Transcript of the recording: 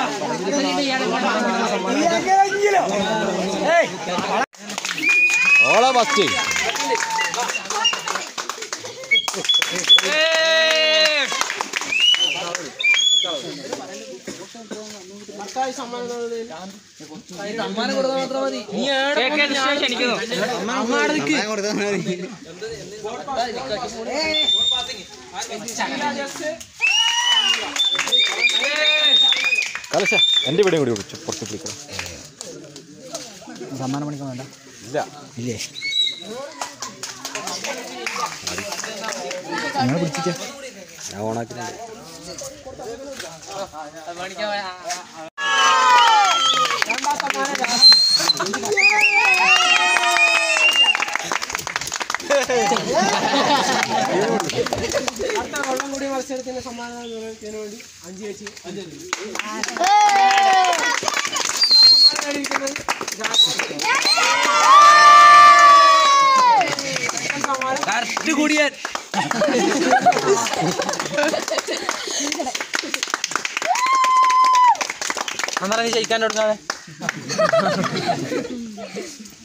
ഓളെ ഫസ്റ്റ് കളിച്ച എൻ്റെ ഇവിടെയും കൂടി വിളിച്ചു പുറത്ത് വിളിക്കണം സമ്മാനം പണിക്കാൻ വേണ്ട ഇല്ല ഇല്ലേ നിങ്ങൾ പിടിച്ചിട്ട് ഞാൻ ഓണാക്കുന്നുണ്ട് അടുത്ത വെള്ളം കൂടി മത്സരത്തിന്റെ സമ്മാനം നിർവഹിക്കുന്നതിന് വേണ്ടി അഞ്ച് ചേച്ചി സമ്മാനം നേടിയിരിക്കുന്നത് അന്നേരം നീ ജയിക്കാൻ കൊടുക്കാതെ